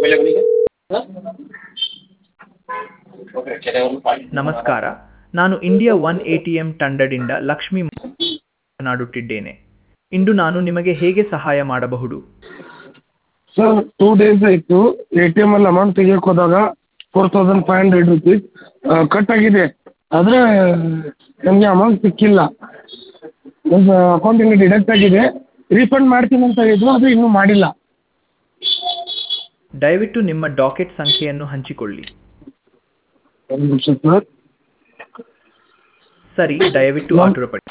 ನಮಸ್ಕಾರ ನಾನು India one A T M ತಂಡದಿಂದ ಲಕ್ಷ್ಮಿ ಮಾತನಾಡುತ್ತಿದ್ದೇನೆ ಇಂದು ನಾನು ನಿಮಗೆ ಹೇಗೆ ಸಹಾಯ ಮಾಡಬಹುದು ಸರ್ ಟೂ ಡೇಸ್ ಆಯಿತು ಎ ಟಿ ಎಮಲ್ಲಿ ಅಮೌಂಟ್ ತೆಗಿಯಕ್ಕೆ ಹೋದಾಗ four thousand five hundred rupees cut ಆಗಿದೆ ಆದರೆ ನನಗೆ ಅಮೌಂಟ್ ಸಿಕ್ಕಿಲ್ಲ ನನ್ನ ಅಕೌಂಟಿಂದ ಡಿಡಕ್ಟ್ ಆಗಿದೆ ರೀಫಂಡ್ ಮಾಡ್ತೀನಿ ಅಂತ ಹೇಳಿದ್ರು ಅದು ಇನ್ನೂ ಮಾಡಿಲ್ಲ ದಯವಿಟ್ಟು ನಿಮ್ಮ ಡಾಕೆಟ್ ಸಂಖ್ಯೆಯನ್ನು ಹಂಚಿಕೊಳ್ಳಿ ಒಂದು ನಿಮಿಷ ಸರ್ ಸರಿ ದಯವಿಟ್ಟು ಆತುರಪಡಿ